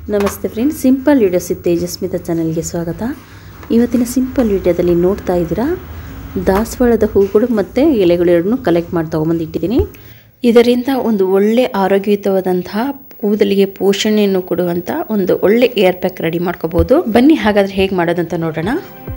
ನಮಸ್ತೆ friends simple videos ತೇಜಸ್ಮಿತಾ ಚಾನಲ್ಗೆ ಸ್ವಾಗತ ಇವತ್ತಿನ ಸಿಂಪಲ್ ವಿಡಿಯೋದಲ್ಲಿ ನೋಡ್ತಾ ಇದ್ದೀರಾ ದಾಸವಾಳದ ಹೂಗಳು ಮತ್ತು ಎಲೆಗಳು ಎರಡನ್ನೂ ಕಲೆಕ್ಟ್ ಮಾಡಿ ತೊಗೊಂಬಂದು ಇಟ್ಟಿದ್ದೀನಿ ಇದರಿಂದ ಒಂದು ಒಳ್ಳೆ ಆರೋಗ್ಯಯುತವಾದಂತಹ ಕೂದಲಿಗೆ ಪೋಷಣೆಯನ್ನು ಕೊಡುವಂಥ ಒಂದು ಒಳ್ಳೆ ಏರ್ ಪ್ಯಾಕ್ ರೆಡಿ ಮಾಡ್ಕೋಬೋದು ಬನ್ನಿ ಹಾಗಾದರೆ ಹೇಗೆ ಮಾಡೋದಂತ ನೋಡೋಣ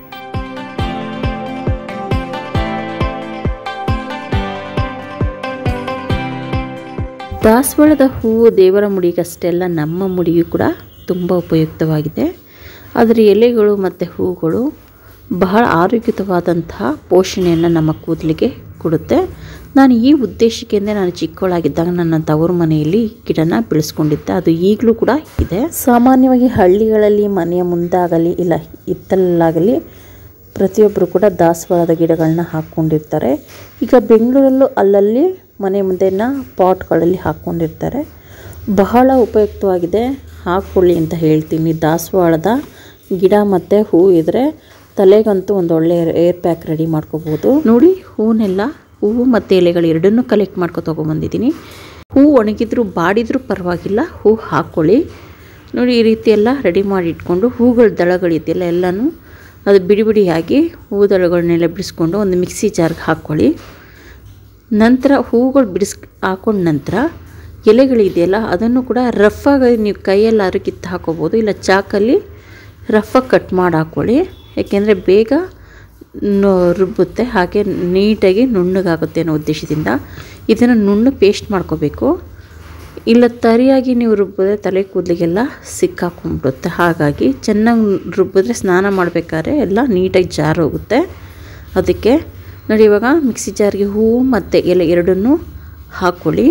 ದಾಸವಾಳದ ಹೂವು ದೇವರ ಮುಡಿಗಷ್ಟೇ ಅಲ್ಲ ನಮ್ಮ ಮುಡಿಗೂ ಕೂಡ ತುಂಬ ಉಪಯುಕ್ತವಾಗಿದೆ ಅದರ ಎಲೆಗಳು ಮತ್ತು ಹೂಗಳು ಬಹಳ ಆರೋಗ್ಯಯುತವಾದಂತಹ ಪೋಷಣೆಯನ್ನು ನಮ್ಮ ಕೂದಲಿಗೆ ಕೊಡುತ್ತೆ ನಾನು ಈ ಉದ್ದೇಶಕ್ಕೆ ನಾನು ಚಿಕ್ಕವಳಾಗಿದ್ದಾಗ ನನ್ನ ತವರು ಮನೆಯಲ್ಲಿ ಗಿಡನ ಬೆಳೆಸ್ಕೊಂಡಿದ್ದೆ ಅದು ಈಗಲೂ ಕೂಡ ಇದೆ ಸಾಮಾನ್ಯವಾಗಿ ಹಳ್ಳಿಗಳಲ್ಲಿ ಮನೆಯ ಮುಂದಾಗಲಿ ಇಲ್ಲ ಹಿತ್ತಲಲ್ಲಾಗಲಿ ಪ್ರತಿಯೊಬ್ಬರು ಕೂಡ ದಾಸವಾಳದ ಗಿಡಗಳನ್ನ ಹಾಕ್ಕೊಂಡಿರ್ತಾರೆ ಈಗ ಬೆಂಗಳೂರಲ್ಲೂ ಅಲ್ಲಲ್ಲಿ ಮನೆ ಮುಂದೆನ ಪಾಟ್ಗಳಲ್ಲಿ ಹಾಕ್ಕೊಂಡಿರ್ತಾರೆ ಬಹಳ ಉಪಯುಕ್ತವಾಗಿದೆ ಹಾಕ್ಕೊಳ್ಳಿ ಅಂತ ಹೇಳ್ತೀನಿ ದಾಸವಾಳದ ಗಿಡ ಮತ್ತು ಹೂ ಇದ್ದರೆ ತಲೆಗಂತೂ ಒಂದು ಒಳ್ಳೆ ಏರ್ ಪ್ಯಾಕ್ ರೆಡಿ ಮಾಡ್ಕೋಬೋದು ನೋಡಿ ಹೂನೆಲ್ಲ ಹೂವು ಮತ್ತು ಎಲೆಗಳು ಎರಡನ್ನೂ ಕಲೆಕ್ಟ್ ಮಾಡ್ಕೊ ತೊಗೊಂಬಂದಿದ್ದೀನಿ ಹೂ ಒಣಗಿದ್ರು ಬಾಡಿದ್ರೂ ಪರವಾಗಿಲ್ಲ ಹೂ ಹಾಕ್ಕೊಳ್ಳಿ ನೋಡಿ ಈ ರೀತಿ ಎಲ್ಲ ರೆಡಿ ಮಾಡಿ ಇಟ್ಕೊಂಡು ಹೂಗಳ ದಳಗಳಿದೆಯಲ್ಲ ಎಲ್ಲನೂ ಅದು ಬಿಡಿ ಬಿಡಿಯಾಗಿ ಹೂ ದಳಗಳನ್ನೆಲ್ಲ ಬಿಡಿಸ್ಕೊಂಡು ಒಂದು ಮಿಕ್ಸಿ ಜಾರ್ಗೆ ಹಾಕ್ಕೊಳ್ಳಿ ನಂತರ ಹೂಗಳು ಬಿಡಿಸ್ ಹಾಕೊಂಡ ನಂತರ ಎಲೆಗಳಿದೆಯಲ್ಲ ಅದನ್ನು ಕೂಡ ರಫಾಗಿ ನೀವು ಕೈಯಲ್ಲಾದ್ರೂ ಕಿತ್ತು ಹಾಕೋಬೋದು ಇಲ್ಲ ಚಾಕಲ್ಲಿ ರಫಾಗಿ ಕಟ್ ಮಾಡಿ ಹಾಕ್ಕೊಳ್ಳಿ ಯಾಕೆಂದರೆ ಬೇಗ ರುಬ್ಬುತ್ತೆ ಹಾಗೆ ನೀಟಾಗಿ ನುಣ್ಣಗಾಗುತ್ತೆ ಅನ್ನೋ ಉದ್ದೇಶದಿಂದ ಇದನ್ನು ನುಣ್ಣು ಪೇಸ್ಟ್ ಮಾಡ್ಕೋಬೇಕು ಇಲ್ಲ ತರಿಯಾಗಿ ನೀವು ರುಬ್ಬಿದ್ರೆ ತಲೆ ಕೂದಲಿಗೆಲ್ಲ ಸಿಕ್ಕಾಕೊಂಡ್ಬಿಡುತ್ತೆ ಹಾಗಾಗಿ ಚೆನ್ನಾಗಿ ರುಬ್ಬಿದ್ರೆ ಸ್ನಾನ ಮಾಡಬೇಕಾದ್ರೆ ಎಲ್ಲ ನೀಟಾಗಿ ಜಾರ್ ಹೋಗುತ್ತೆ ಅದಕ್ಕೆ ನೋಡಿ ಇವಾಗ ಮಿಕ್ಸಿ ಜಾರ್ಗೆ ಹೂವು ಮತ್ತು ಎಲೆ ಎರಡನ್ನೂ ಹಾಕ್ಕೊಳ್ಳಿ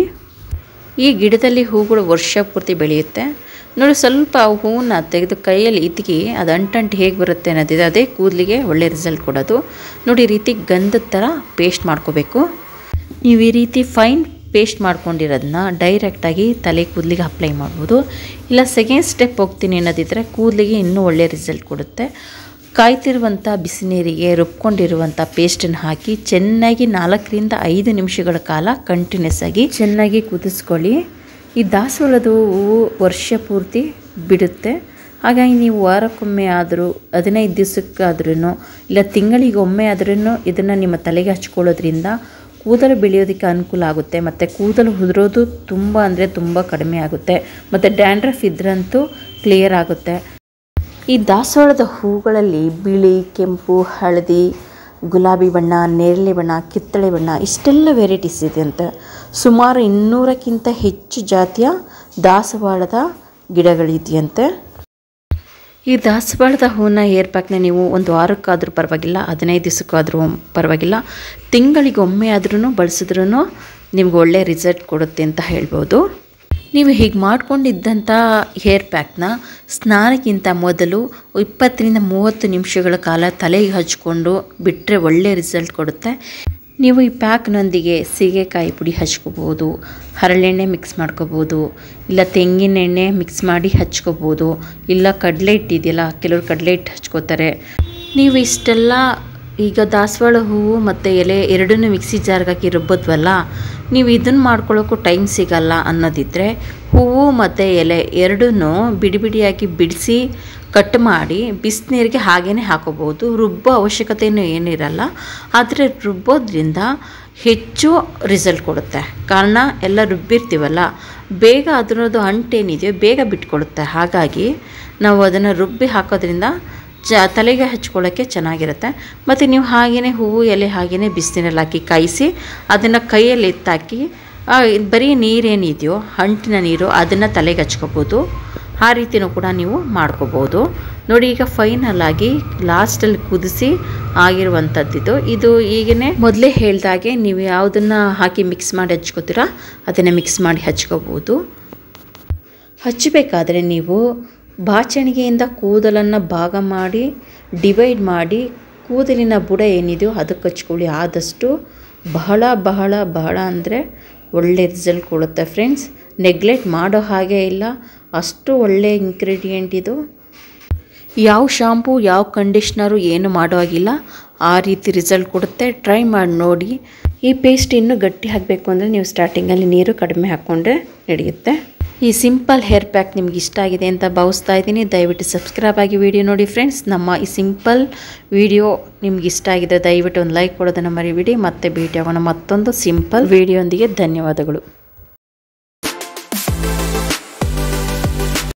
ಈ ಗಿಡದಲ್ಲಿ ಹೂಗಳು ವರ್ಷ ಪೂರ್ತಿ ಬೆಳೆಯುತ್ತೆ ನೋಡಿ ಸ್ವಲ್ಪ ಆ ಹೂವನ್ನ ತೆಗೆದು ಕೈಯಲ್ಲಿ ಇದ್ಗಿ ಅದು ಅಂಟಂಟು ಹೇಗೆ ಬರುತ್ತೆ ಅನ್ನೋದಿದೆ ಅದೇ ಕೂದಲಿಗೆ ಒಳ್ಳೆ ರಿಸಲ್ಟ್ ಕೊಡೋದು ನೋಡಿ ಈ ರೀತಿ ಗಂಧದ ಥರ ಪೇಸ್ಟ್ ಮಾಡ್ಕೋಬೇಕು ನೀವು ಈ ರೀತಿ ಫೈನ್ ಪೇಸ್ಟ್ ಮಾಡ್ಕೊಂಡಿರೋದನ್ನ ಡೈರೆಕ್ಟಾಗಿ ತಲೆ ಕೂದಲಿಗೆ ಅಪ್ಲೈ ಮಾಡ್ಬೋದು ಇಲ್ಲ ಸೆಕೆಂಡ್ ಸ್ಟೆಪ್ ಹೋಗ್ತೀನಿ ಅನ್ನೋದಿದ್ದರೆ ಕೂದಲಿಗೆ ಇನ್ನೂ ಒಳ್ಳೆ ರಿಸಲ್ಟ್ ಕೊಡುತ್ತೆ ಕಾಯ್ತಿರುವಂಥ ಬಿಸಿನೀರಿಗೆ ರುಬ್ಕೊಂಡಿರುವಂಥ ಪೇಸ್ಟನ್ನು ಹಾಕಿ ಚೆನ್ನಾಗಿ ನಾಲ್ಕರಿಂದ ಐದು ನಿಮಿಷಗಳ ಕಾಲ ಕಂಟಿನ್ಯೂಸ್ ಆಗಿ ಚೆನ್ನಾಗಿ ಕುದಿಸ್ಕೊಳ್ಳಿ ಈ ದಾಸವಾಳದ ಹೂವು ವರ್ಷ ಪೂರ್ತಿ ಬಿಡುತ್ತೆ ಹಾಗಾಗಿ ನೀವು ವಾರಕ್ಕೊಮ್ಮೆ ಆದರೂ ಹದಿನೈದು ದಿವಸಕ್ಕಾದ್ರೂ ಇಲ್ಲ ತಿಂಗಳಿಗೊಮ್ಮೆ ಆದ್ರೂ ಇದನ್ನು ನಿಮ್ಮ ತಲೆಗೆ ಹಚ್ಕೊಳ್ಳೋದ್ರಿಂದ ಕೂದಲು ಬೆಳೆಯೋದಕ್ಕೆ ಅನುಕೂಲ ಆಗುತ್ತೆ ಮತ್ತು ಕೂದಲು ಉದುರೋದು ತುಂಬ ಅಂದರೆ ತುಂಬ ಕಡಿಮೆ ಆಗುತ್ತೆ ಮತ್ತು ಡ್ಯಾಂಡ್ರಫ್ ಇದ್ರಂತೂ ಕ್ಲಿಯರ್ ಆಗುತ್ತೆ ಈ ದಾಸವಾಳದ ಹೂಗಳಲ್ಲಿ ಬಿಳಿ ಕೆಂಪು ಹಳದಿ ಗುಲಾಬಿ ಬಣ್ಣ ನೇರಳೆ ಬಣ್ಣ ಕಿತ್ತಳೆ ಬಣ್ಣ ಇಷ್ಟೆಲ್ಲ ವೆರೈಟೀಸ್ ಇದೆ ಅಂತ ಸುಮಾರು ಇನ್ನೂರಕ್ಕಿಂತ ಹೆಚ್ಚು ಜಾತಿಯ ದಾಸವಾಳದ ಗಿಡಗಳಿದೆಯಂತೆ ಈ ದಾಸವಾಳದ ಹೂವನ್ನ ಏರ್ ಪ್ಯಾಕ್ನ ನೀವು ಒಂದು ವಾರಕ್ಕಾದರೂ ಪರವಾಗಿಲ್ಲ ಹದಿನೈದು ದಿವಸಕ್ಕಾದರೂ ಪರವಾಗಿಲ್ಲ ತಿಂಗಳಿಗೊಮ್ಮೆ ಆದ್ರೂ ಬಳಸಿದ್ರೂ ನಿಮ್ಗೆ ಒಳ್ಳೆ ರಿಸಲ್ಟ್ ಕೊಡುತ್ತೆ ಅಂತ ಹೇಳ್ಬೋದು ನೀವು ಹೀಗೆ ಮಾಡ್ಕೊಂಡಿದ್ದಂಥ ಹೇರ್ ಪ್ಯಾಕ್ನ ಸ್ನಾನಕ್ಕಿಂತ ಮೊದಲು ಇಪ್ಪತ್ತರಿಂದ ಮೂವತ್ತು ನಿಮಿಷಗಳ ಕಾಲ ತಲೆಗೆ ಹಚ್ಕೊಂಡು ಬಿಟ್ಟರೆ ಒಳ್ಳೆ ರಿಸಲ್ಟ್ ಕೊಡುತ್ತೆ ನೀವು ಈ ಪ್ಯಾಕ್ನೊಂದಿಗೆ ಸೀಗೆಕಾಯಿ ಪುಡಿ ಹಚ್ಕೋಬೋದು ಹರಳೆಣ್ಣೆ ಮಿಕ್ಸ್ ಮಾಡ್ಕೋಬೋದು ಇಲ್ಲ ತೆಂಗಿನ ಎಣ್ಣೆ ಮಿಕ್ಸ್ ಮಾಡಿ ಹಚ್ಕೋಬೋದು ಇಲ್ಲ ಕಡಲೆ ಹಿಟ್ಟಿದೆಯಲ್ಲ ಕೆಲವರು ಕಡಲೆ ಹಿಟ್ಟು ಹಚ್ಕೋತಾರೆ ನೀವು ಇಷ್ಟೆಲ್ಲ ಈಗ ದಾಸವಾಳ ಹೂವು ಮತ್ತು ಎಲೆ ಎರಡನ್ನೂ ಮಿಕ್ಸಿ ಜಾರ್ಗೆ ಹಾಕಿ ರುಬ್ಬೋದ್ವಲ್ಲ ನೀವು ಇದನ್ನು ಮಾಡ್ಕೊಳ್ಳೋಕ್ಕೂ ಟೈಮ್ ಸಿಗಲ್ಲ ಅನ್ನೋದಿದ್ದರೆ ಹೂವು ಮತ್ತು ಎಲೆ ಎರಡನ್ನೂ ಬಿಡಿ ಬಿಡಿಯಾಗಿ ಬಿಡಿಸಿ ಕಟ್ ಮಾಡಿ ಬಿಸಿನೀರಿಗೆ ಹಾಗೇ ಹಾಕೋಬೋದು ರುಬ್ಬೋ ಅವಶ್ಯಕತೆಯೂ ಏನಿರಲ್ಲ ಆದರೆ ರುಬ್ಬೋದ್ರಿಂದ ಹೆಚ್ಚು ರಿಸಲ್ಟ್ ಕೊಡುತ್ತೆ ಕಾರಣ ಎಲ್ಲ ರುಬ್ಬಿರ್ತೀವಲ್ಲ ಬೇಗ ಅದರದ್ದು ಅಂಟೇನಿದೆಯೋ ಬೇಗ ಬಿಟ್ಕೊಡುತ್ತೆ ಹಾಗಾಗಿ ನಾವು ಅದನ್ನು ರುಬ್ಬಿ ಹಾಕೋದ್ರಿಂದ ಜ ತಲೆಗೆ ಹಚ್ಕೊಳ್ಳೋಕ್ಕೆ ಚೆನ್ನಾಗಿರುತ್ತೆ ಮತ್ತು ನೀವು ಹಾಗೆಯೇ ಹೂವು ಎಲೆ ಹಾಗೆಯೇ ಬಿಸಿನೀರಲ್ಲಿ ಹಾಕಿ ಕಾಯಿಸಿ ಅದನ್ನು ಕೈಯಲ್ಲಿ ಎತ್ತಾಕಿ ಬರೀ ನೀರೇನಿದೆಯೋ ಅಂಟಿನ ನೀರು ಅದನ್ನು ತಲೆಗೆ ಹಚ್ಕೋಬೋದು ಆ ರೀತಿಯೂ ಕೂಡ ನೀವು ಮಾಡ್ಕೋಬೋದು ನೋಡಿ ಈಗ ಫೈನಲ್ ಆಗಿ ಲಾಸ್ಟಲ್ಲಿ ಕುದಿಸಿ ಆಗಿರುವಂಥದ್ದಿದು ಇದು ಈಗೇ ಮೊದಲೇ ಹೇಳ್ದಾಗೆ ನೀವು ಯಾವುದನ್ನು ಹಾಕಿ ಮಿಕ್ಸ್ ಮಾಡಿ ಹಚ್ಕೋತೀರಾ ಅದನ್ನು ಮಿಕ್ಸ್ ಮಾಡಿ ಹಚ್ಕೋಬೋದು ಹಚ್ಚಬೇಕಾದ್ರೆ ನೀವು ಬಾಚಣಿಗೆಯಿಂದ ಕೂದಲನ್ನು ಭಾಗ ಮಾಡಿ ಡಿವೈಡ್ ಮಾಡಿ ಕೂದಲಿನ ಬುಡ ಏನಿದೆಯೋ ಅದಕ್ಕೆ ಹಚ್ಕೊಳ್ಳಿ ಆದಷ್ಟು ಬಹಳ ಬಹಳ ಬಹಳ ಅಂದರೆ ಒಳ್ಳೆ ರಿಸಲ್ಟ್ ಕೊಡುತ್ತೆ ಫ್ರೆಂಡ್ಸ್ ನೆಗ್ಲೆಕ್ಟ್ ಮಾಡೋ ಹಾಗೆ ಇಲ್ಲ ಅಷ್ಟು ಒಳ್ಳೆ ಇಂಗ್ರೀಡಿಯೆಂಟ್ ಇದು ಯಾವ ಶಾಂಪು ಯಾವ ಕಂಡೀಷ್ನರು ಏನು ಮಾಡೋ ಹಾಗಿಲ್ಲ ಆ ರೀತಿ ರಿಸಲ್ಟ್ ಕೊಡುತ್ತೆ ಟ್ರೈ ಮಾಡಿ ನೋಡಿ ಈ ಪೇಸ್ಟ್ ಇನ್ನೂ ಗಟ್ಟಿ ಹಾಕಬೇಕು ಅಂದರೆ ನೀವು ಸ್ಟಾರ್ಟಿಂಗಲ್ಲಿ ನೀರು ಕಡಿಮೆ ಹಾಕ್ಕೊಂಡ್ರೆ ನಡೆಯುತ್ತೆ ಈ ಸಿಂಪಲ್ ಹೇರ್ ಪ್ಯಾಕ್ ನಿಮ್ಗೆ ಇಷ್ಟ ಆಗಿದೆ ಅಂತ ಭಾವಿಸ್ತಾ ಇದ್ದೀನಿ ದಯವಿಟ್ಟು ಸಬ್ಸ್ಕ್ರೈಬ್ ಆಗಿ ವಿಡಿಯೋ ನೋಡಿ ಫ್ರೆಂಡ್ಸ್ ನಮ್ಮ ಈ ಸಿಂಪಲ್ ವಿಡಿಯೋ ನಿಮ್ಗೆ ಇಷ್ಟ ಆಗಿದೆ ದಯವಿಟ್ಟು ಒಂದು ಲೈಕ್ ಕೊಡೋದನ್ನು ಮರಿಬಿಡಿ ಮತ್ತೆ ಭೇಟಿ ಆಗೋಣ ಮತ್ತೊಂದು ಸಿಂಪಲ್ ವಿಡಿಯೋಂದಿಗೆ ಧನ್ಯವಾದಗಳು